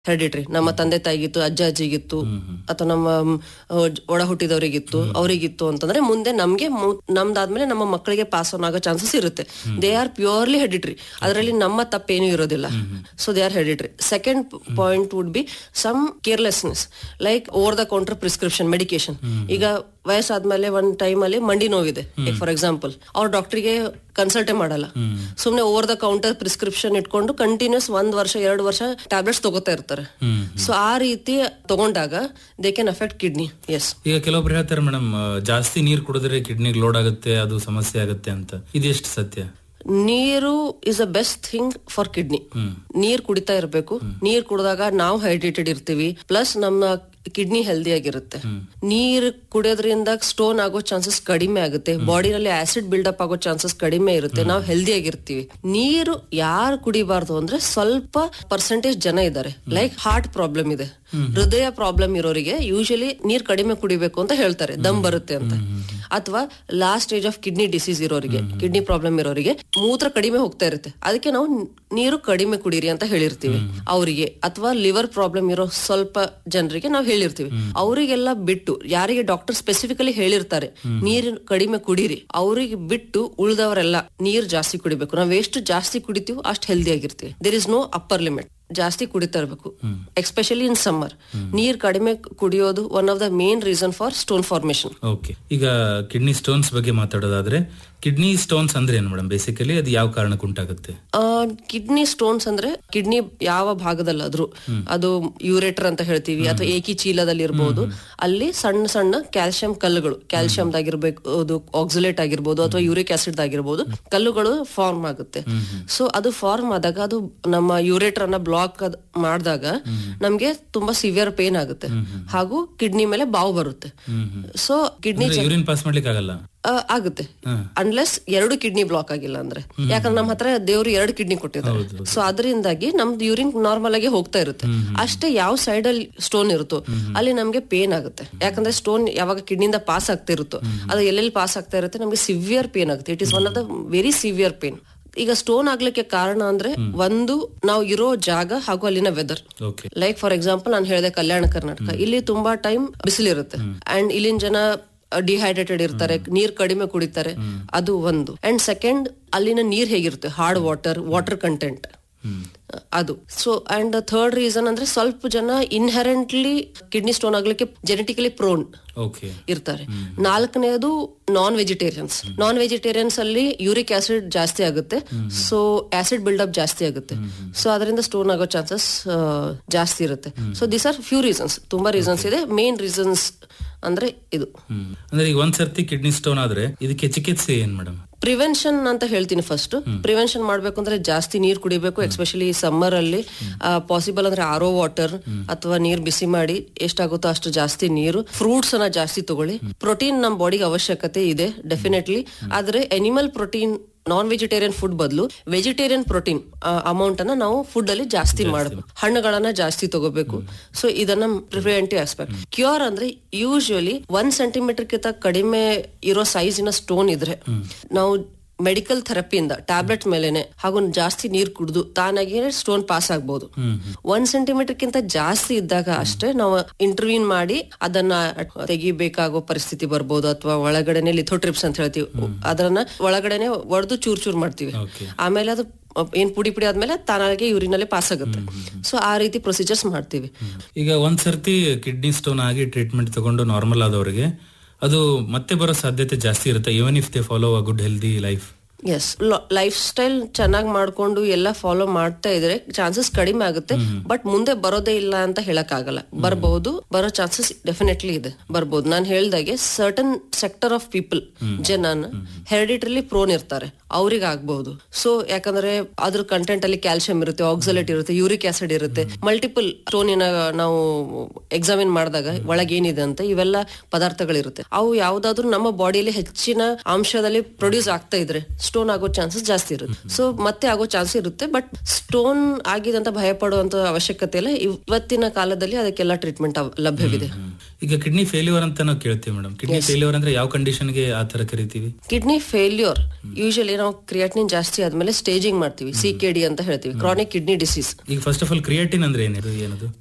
hereditary ನಮ್ಮ ತಂದೆ ತಾಯಿಗಿತ್ತು ಅಜ್ಜ ಅಜ್ಜಿಗಿತ್ತು ಅಥವಾ ನಮ್ಮ ಮ್, ಒಡ ಹುಟ್ಟಿದವರಿಗಿತ್ತು ಅವರಿಗಿತ್ತು ಅಂತಂದ್ರೆ ಮುಂದೆ ನಮ್ಗೆ ಮು- ನಮ್ದಾದ್ಮೇಲೆ ನಮ್ಮ ಮಕ್ಕಳಿಗೆ ಪಾಸ್ ಆನ್ ಆಗೋ ಚಾನ್ಸಸ್ ಇರುತ್ತೆ ದೇ ಆರ್ ಪ್ಯೂರ್ಲಿ ಹೆರಿಡಿಟ್ರಿ ಅದರಲ್ಲಿ ನಮ್ಮ ತಪ್ಪೇನು ಇರೋದಿಲ್ಲ so they are hereditary second point would be some carelessness like over the counter prescription medication ಈಗ ವಯಸ್ಸಾದ್ಮೇಲೆ ಒಂದ್ ಟೈಮ್ ಅಲ್ಲಿ ಮಂಡಿ ನೋವಿದೆ ಫಾರ್ ಎಕ್ಸಾಂಪಲ್ ಅವ್ರ ಡಾಕ್ಟರ್ಗೆ ಕನ್ಸಲ್ಟೇ ಮಾಡಲ್ಲ ಸುಮ್ನೆ ಓವರ್ ದ ಕೌಂಟರ್ ಪ್ರಿಸ್ಕ್ರಿಪ್ಷನ್ ಇಟ್ಕೊಂಡು ಕಂಟಿನ್ಯೂಸ್ ಒಂದ್ ವರ್ಷ ಎರಡು ವರ್ಷ ಟ್ಯಾಬ್ಲೆಟ್ಸ್ ತಗೋತಾ ಇರ್ತಾರೆ ಸೊ ಆ ರೀತಿ ತಗೊಂಡಾಗ they can affect kidneys ಈಗ ಕೆಲವೊಬ್ರು ಹೇಳ್ತಾರೆ ಮೇಡಮ್ ಜಾಸ್ತಿ ನೀರ್ ಕುಡಿದ್ರೆ ಕಿಡ್ನಿಗೆ ಲೋಡ್ ಆಗುತ್ತೆ ಅದು ಸಮಸ್ಯೆ ಆಗುತ್ತೆ ಅಂತ ಇದು ಎಷ್ಟು ಸತ್ಯ ನೀರು is a best thing for kidney ನೀರ್ ಕುಡಿತಾ ಇರ್ಬೇಕು ನೀರ್ ಕುಡಿದಾಗ ನಾವು ಹೈಡ್ರೇಟೆಡ್ ಇರ್ತೀವಿ ಪ್ಲಸ್ ನಮ್ಮ ಕಿಡ್ನಿ ಹೆಲ್ದಿ ಆಗಿರುತ್ತೆ ನೀರ್ ಕುಡಿಯೋದ್ರಿಂದ ಸ್ಟೋನ್ ಆಗೋ ಚಾನ್ಸಸ್ ಕಡಿಮೆ ಆಗುತ್ತೆ ಬಾಡಿನಲ್ಲಿ ಆಸಿಡ್ ಬಿಲ್ಡಪ್ ಆಗೋ ಚಾನ್ಸಸ್ ಕಡಿಮೆ ಇರುತ್ತೆ ನಾವು ಹೆಲ್ದಿ ಆಗಿರ್ತೀವಿ ನೀರು ಯಾರು ಕುಡಿಬಾರ್ದು ಅಂದ್ರೆ ಸ್ವಲ್ಪ ಪರ್ಸೆಂಟೇಜ್ ಜನ ಇದ್ದಾರೆ ಲೈಕ್ ಹಾರ್ಟ್ ಪ್ರಾಬ್ಲಮ್ ಇದೆ ಹೃದಯ ಪ್ರಾಬ್ಲಮ್ ಇರೋರಿಗೆ ಯೂಶಲಿ ನೀರ್ ಕಡಿಮೆ ಕುಡಿಬೇಕು ಅಂತ ಹೇಳ್ತಾರೆ ದಮ್ ಬರುತ್ತೆ ಅಂತ ಅಥವಾ last stage of kidney disease ಇರೋರಿಗೆ ಕಿಡ್ನಿ ಪ್ರಾಬ್ಲಮ್ ಇರೋರಿಗೆ ಮೂತ್ರ ಕಡಿಮೆ ಹೋಗ್ತಾ ಇರುತ್ತೆ ಅದಕ್ಕೆ ನಾವು ನೀರು ಕಡಿಮೆ ಕುಡೀರಿ ಅಂತ ಹೇಳಿರ್ತೀವಿ ಅವರಿಗೆ ಅಥವಾ ಲಿವರ್ ಪ್ರಾಬ್ಲಮ್ ಇರೋ ಸ್ವಲ್ಪ ಜನರಿಗೆ ನಾವು ಹೇಳಿರ್ತೀವಿ ಅವರಿಗೆಲ್ಲ ಬಿಟ್ಟು ಯಾರಿಗೆ ಡಾಕ್ಟರ್ ಸ್ಪೆಸಿಫಿಕಲಿ ಹೇಳಿರ್ತಾರೆ ನೀರು ಕಡಿಮೆ ಕುಡೀರಿ ಅವರಿಗೆ ಬಿಟ್ಟು ಉಳಿದವರೆಲ್ಲ ನೀರ್ ಜಾಸ್ತಿ ಕುಡಿಬೇಕು ನಾವ್ ಎಷ್ಟು ಜಾಸ್ತಿ ಕುಡಿತೀವೋ ಅಷ್ಟು ಹೆಲ್ದಿ ಆಗಿರ್ತೀವಿ there is no upper limit ಜಾಸ್ತಿ ಕುಡಿತಾ ಇರ್ಬೇಕು ಎಸ್ಪೆಷಲಿ ಇನ್ ಸಮ್ಮರ್ ನೀರ್ ಕಡಿಮೆ ಕುಡಿಯೋದು one of the main reason for stone formation okay ಈಗ ಕಿಡ್ನಿ ಸ್ಟೋನ್ಸ್ ಬಗ್ಗೆ ಮಾತಾಡೋದಾದ್ರೆ ಕಿಡ್ನಿ ಸ್ಟೋನ್ಸ್ ಅಂದ್ರೆ ಏನು ಮೇಡಮ್ ಬೇಸಿಕಲಿ ಅದು ಯಾವ ಕಾರಣಕ್ಕೆ ಉಂಟಾಗುತ್ತೆ ಕಿಡ್ನಿ ಸ್ಟೋನ್ಸ್ ಅಂದ್ರೆ ಕಿಡ್ನಿ ಯಾವ ಭಾಗದಲ್ಲಾದ್ರೂ ಅದು ಯೂರೇಟರ್ ಅಂತ ಹೇಳ್ತೀವಿ ಅಥವಾ ಏಕಿ ಚೀಲದಲ್ಲಿ ಇರಬಹುದು ಅಲ್ಲಿ ಸಣ್ಣ ಸಣ್ಣ ಕ್ಯಾಲ್ಸಿಯಂ ಕಲ್ಲುಗಳು ಕ್ಯಾಲ್ಸಿಯಂ ಆಗಿರ್ಬೇಕು ಆಕ್ಸಿಲೇಟ್ ಆಗಿರ್ಬೋದು ಅಥವಾ ಯೂರಿಕ್ ಆಸಿಡ್ ಆಗಿರ್ಬೋದು ಕಲ್ಲುಗಳು ಫಾರ್ಮ್ ಆಗುತ್ತೆ ಸೊ ಅದು ಫಾರ್ಮ್ ಆದಾಗ ಅದು ನಮ್ಮ ಯೂರೇಟರ್ ಅನ್ನ ಬ್ಲಾಕ್ ಮಾಡಿದಾಗ ನಮ್ಗೆ ತುಂಬಾ ಸಿವಿಯರ್ ಪೇನ್ ಆಗುತ್ತೆ ಹಾಗೂ ಕಿಡ್ನಿ ಮೇಲೆ ಬಾವು ಬರುತ್ತೆ ಸೊ ಕಿಡ್ನಿ ಯೂರಿನ್ ಪಾಸ್ ಮಾಡ್ಲಿಕ್ಕೆ ಆಗಲ್ಲ ಆ, ಆಗುತ್ತೆ ಅನ್ಲೆಸ್ ಎರಡು ಕಿಡ್ನಿ ಬ್ಲಾಕ್ ಆಗಿಲ್ಲ ಅಂದ್ರೆ ಯಾಕಂದ್ರೆ ನಮ್ಮ ಹತ್ರ ದೇವ್ರು ಎರಡು ಕಿಡ್ನಿ ಕೊಟ್ಟಿದ್ದಾರೆ ಸೊ ಅದರಿಂದಾಗಿ ನಮ್ದು ಯೂರಿನ್ ನಾರ್ಮಲ್ ಆಗಿ ಹೋಗ್ತಾ ಇರುತ್ತೆ ಅಷ್ಟೇ ಯಾವ ಸೈಡ್ ಅಲ್ಲಿ ಸ್ಟೋನ್ ಇರುತ್ತೋ ಅಲ್ಲಿ ನಮ್ಗೆ ಪೇನ್ ಆಗುತ್ತೆ ಯಾಕಂದ್ರೆ ಸ್ಟೋನ್ ಯಾವಾಗ ಕಿಡ್ನಿಯಿಂದ ಪಾಸ್ ಆಗ್ತಾ ಇರುತ್ತೋ ಅದು ಎಲ್ಲೆಲ್ಲಿ ಪಾಸ್ ಆಗ್ತಾ ಇರುತ್ತೆ ನಮ್ಗೆ ಸಿವಿಯರ್ ಪೇನ್ ಆಗುತ್ತೆ it is one of the very severe pain ಈಗ ಸ್ಟೋನ್ ಆಗ್ಲಿಕ್ಕೆ ಕಾರಣ ಅಂದ್ರೆ ಒಂದು ನಾವು ಇರೋ ಜಾಗ ಹಾಗೂ ಅಲ್ಲಿನ weather okay like for example ನಾನು ಹೇಳಿದೆ ಕಲ್ಯಾಣ ಕರ್ನಾಟಕ ಇಲ್ಲಿ ತುಂಬಾ ಟೈಮ್ ಬಿಸಿಲಿರುತ್ತೆ ಅಂಡ್ ಇಲ್ಲಿನ ಜನ ಡಿಹೈಡ್ರೇಟೆಡ್ ಇರ್ತಾರೆ ನೀರ್ ಕಡಿಮೆ ಕುಡಿತಾರೆ ಅದು ಒಂದು ಅಂಡ್ ಸೆಕೆಂಡ್ ಅಲ್ಲಿನ ನೀರ್ ಹೇಗಿರುತ್ತೆ ಹಾರ್ಡ್ ವಾಟರ್ ವಾಟರ್ ಕಂಟೆಂಟ್ ಅದು ಸೊ ಅಂಡ್ ಥರ್ಡ್ ರೀಸನ್ ಅಂದ್ರೆ ಸ್ವಲ್ಪ ಜನ ಇನ್ಹೆರೆಂಟ್ಲಿ ಕಿಡ್ನಿ ಸ್ಟೋನ್ ಆಗ್ಲಿಕ್ಕೆ ಜೆನೆಟಿಕಲಿ ಪ್ರೋನ್ ಓಕೆ ಇರ್ತಾರೆ ನಾಲ್ಕನೇದು ನಾನ್ ವೆಜಿಟೇರಿಯನ್ಸ್ ನಾನ್ ವೆಜಿಟೇರಿಯನ್ಸ್ ಅಲ್ಲಿ ಯೂರಿಕ್ ಆಸಿಡ್ ಜಾಸ್ತಿ ಆಗುತ್ತೆ ಸೊ ಆಸಿಡ್ ಬಿಲ್ಡಪ್ ಜಾಸ್ತಿ ಆಗುತ್ತೆ ಸೊ ಅದರಿಂದ ಸ್ಟೋನ್ ಆಗೋ ಚಾನ್ಸಸ್ ಜಾಸ್ತಿ ಇರುತ್ತೆ so this are few reasons ತುಂಬಾ ರೀಸನ್ಸ್ ಇದೆ ಮೇನ್ ರೀಸನ್ಸ್ ಅಂದ್ರೆ ಇದು ಅಂದ್ರೆ ಈಗ ಒಂದ್ ಸರ್ತಿ ಕಿಡ್ನಿ ಸ್ಟೋನ್ ಆದ್ರೆ ಇದಕ್ಕೆ ಚಿಕಿತ್ಸೆ ಏನ್ ಮೇಡಮ್ ಪ್ರಿವೆನ್ಷನ್ ಅಂತ ಹೇಳ್ತೀನಿ ಫಸ್ಟ್ ಪ್ರಿವೆನ್ಷನ್ ಮಾಡ್ಬೇಕು ಅಂದ್ರೆ ಜಾಸ್ತಿ ನೀರ್ ಕುಡಿಬೇಕು ಎಸ್ಪೆಷಲಿ ಸಮ್ಮರ್ ಅಲ್ಲಿ ಪಾಸಿಬಲ್ ಅಂದ್ರೆ ಆರೋ ವಾಟರ್ ಅಥವಾ ನೀರ್ ಬಿಸಿ ಮಾಡಿ ಎಷ್ಟಾಗುತ್ತೋ ಅಷ್ಟು ಜಾಸ್ತಿ ನೀರು ಫ್ರೂಟ್ಸ್ ಅನ್ನ ಜಾಸ್ತಿ ತಗೊಳ್ಳಿ ಪ್ರೋಟೀನ್ ನಮ್ ಬಾಡಿಗೆ ಅವಶ್ಯಕತೆ ಇದೆ ಡೆಫಿನೆಟ್ಲಿ ಆದ್ರೆ animal protein non vegetarian food ಬದಲು ವೆಜಿಟೇರಿಯನ್ ಪ್ರೋಟೀನ್ ಅಮೌಂಟ್ ಅನ್ನ ನಾವು ಫುಡ್ ಅಲ್ಲಿ ಜಾಸ್ತಿ ಮಾಡಬೇಕು ಹಣ್ಣುಗಳನ್ನ ಜಾಸ್ತಿ ತಗೋಬೇಕು ಸೊ ಇದನ್ನ ಪ್ರಿವೆಂಟಿವ್ ಆಸ್ಪೆಕ್ಟ್ ಕ್ಯೂರ್ ಅಂದ್ರೆ ಯೂಶುವಲಿ ಒನ್ ಸೆಂಟಿಮೀಟರ್ ಕಿಂತ ಕಡಿಮೆ ಇರೋ ಸೈಜಿನ ಸ್ಟೋನ್ ಇದ್ರೆ ನಾವು ಮೆಡಿಕಲ್ ಥೆರಪಿಯಿಂದ ಟ್ಯಾಬ್ಲೆಟ್ ಮೇಲೆನೆ ಹಾಗೂ ಜಾಸ್ತಿ ನೀರ್ ಕುಡಿದು ತಾನಾಗಿ ಸ್ಟೋನ್ ಪಾಸ್ ಆಗ್ಬಹುದು ಒಂದ್ ಸೆಂಟಿಮೀಟರ್ ಕಿಂತ ಜಾಸ್ತಿ ಇದ್ದಾಗ ಅಷ್ಟೇ ನಾವು ಇಂಟರ್ವ್ಯೂನ್ ಮಾಡಿ ಅದನ್ನ ತೆಗಿಬೇಕಾಗೋ ಪರಿಸ್ಥಿತಿ ಬರ್ಬೋದು ಅಥವಾ ಒಳಗಡೆನೆ ಲಿಥೋಟ್ರಿಪ್ಸ್ ಅಂತ ಹೇಳ್ತೀವಿ ಅದನ್ನ ಒಳಗಡೆನೆ ಒಡೆದು ಚೂರ್ ಚೂರ್ ಮಾಡ್ತೀವಿ ಓಕೆ ಆಮೇಲೆ ಅದು ಏನ್ ಪುಡಿ ಪುಡಿ ಆದ್ಮೇಲೆ ತಾನಾಗೆ ಯೂರಿನಲ್ಲಿ ಪಾಸ್ ಆಗುತ್ತೆ ಸೊ ಆ ರೀತಿ ಪ್ರೊಸೀಜರ್ಸ್ ಮಾಡ್ತೀವಿ ಈಗ ಒಂದ್ ಸರ್ತಿ ಕಿಡ್ನಿ ಸ್ಟೋನ್ ಆಗಿ ಟ್ರೀಟ್ಮೆಂಟ್ ತಗೊಂಡು ನಾರ್ಮಲ್ ಆದವರಿಗೆ ಅದು ಮತ್ತೆ ಬರೋ ಸಾಧ್ಯತೆ ಜಾಸ್ತಿ ಇರುತ್ತೆ even if they follow a good healthy life yes lifestyle ಚೆನ್ನಾಗಿ ಮಾಡ್ಕೊಂಡು ಎಲ್ಲ ಫಾಲೋ ಮಾಡ್ತಾ ಇದ್ರೆ ಚಾನ್ಸಸ್ ಕಡಿಮೆ ಆಗುತ್ತೆ ಬಟ್ ಮುಂದೆ ಬರೋದೇ ಇಲ್ಲ ಅಂತ ಹೇಳಕ್ ಆಗಲ್ಲ ಬರಬಹುದು ಬರೋ ಚಾನ್ಸಸ್ ಡೆಫಿನೆಟ್ಲಿ ಇದೆ ಬರ್ಬೋದು ನಾನು ಹೇಳ್ದಾಗೆ ಸರ್ಟನ್ ಸೆಕ್ಟರ್ ಆಫ್ ಪೀಪಲ್ ಜನನ ಹೆರಿಡಿಟ್ರಲ್ಲಿ ಪ್ರೋನ್ ಇರ್ತಾರೆ ಅವ್ರಿಗೆ ಆಗ್ಬಹುದು ಸೊ ಯಾಕಂದ್ರೆ ಅದ್ರ ಕಂಟೆಂಟ್ ಅಲ್ಲಿ ಕ್ಯಾಲ್ಸಿಯಂ ಇರುತ್ತೆ ಆಕ್ಸಲೇಟ್ ಇರುತ್ತೆ ಯೂರಿಕ್ ಆಸಿಡ್ ಇರುತ್ತೆ ಮಲ್ಟಿಪಲ್ ಸ್ಟೋನಿನ ನಾವು ಎಕ್ಸಾಮಿನ್ ಮಾಡಿದಾಗ ಒಳಗೆ ಏನಿದೆ ಅಂತ ಇವೆಲ್ಲ ಪದಾರ್ಥಗಳಿರುತ್ತೆ ಅವು ಯಾವ್ದಾದ್ರು ನಮ್ಮ ಬಾಡಿಯಲ್ಲಿ ಹೆಚ್ಚಿನ ಅಂಶದಲ್ಲಿ ಪ್ರೊಡ್ಯೂಸ್ ಆಗ್ತಾ ಇದ್ರೆ ಸ್ಟೋನ್ ಆಗೋ ಚಾನ್ಸಸ್ ಜಾಸ್ತಿ ಇರುತ್ತೆ ಸೊ ಮತ್ತೆ ಆಗೋ ಚಾನ್ಸ್ ಇರುತ್ತೆ ಬಟ್ ಸ್ಟೋನ್ ಆಗಿದೆ ಅಂತ ಭಯ ಪಡುವಂತ ಅವಶ್ಯಕತೆ ಇಲ್ಲ ಇವತ್ತಿನ ಕಾಲದಲ್ಲಿ ಅದಕ್ಕೆಲ್ಲ ಟ್ರೀಟ್ಮೆಂಟ್ ಲಭ್ಯವಿದೆ ಈಗ ಕಿಡ್ನಿ ಫೇಲ್ಯೂರ್ ಅಂತ ನಾವು ಕೇಳ್ತೀವಿ ಮೇಡಮ್ ಕಿಡ್ನಿ ಫೇಲ್ಯೂರ್ ಅಂದ್ರೆ ಯಾವ ಕಂಡೀಷನ್ಗೆ ಆ ತರ ಕರಿತೀವಿ ಕಿಡ್ನಿ ಫೇಲ್ಯೂರ್ ಯೂಶಲಿ ನಾವು ಕ್ರಿಯಾಟಿನಿನ್ ಜಾಸ್ತಿ ಆದ್ಮೇಲೆ ಸ್ಟೇಜಿಂಗ್ ಮಾಡ್ತೀವಿ ಸಿ ಕೆ ಡಿ ಅಂತ ಹೇಳ್ತೀವಿ ಕ್ರಾನಿಕ್ ಕಿಡ್ನಿ ಡಿಸೀಸ್ ಈಗ ಫಸ್ಟ್ ಆಫ್ ಆಲ್ ಕ್ರಿಯೇಟಿನ್ ಅಂದ್ರೆ ಏನಿದು ಏನದು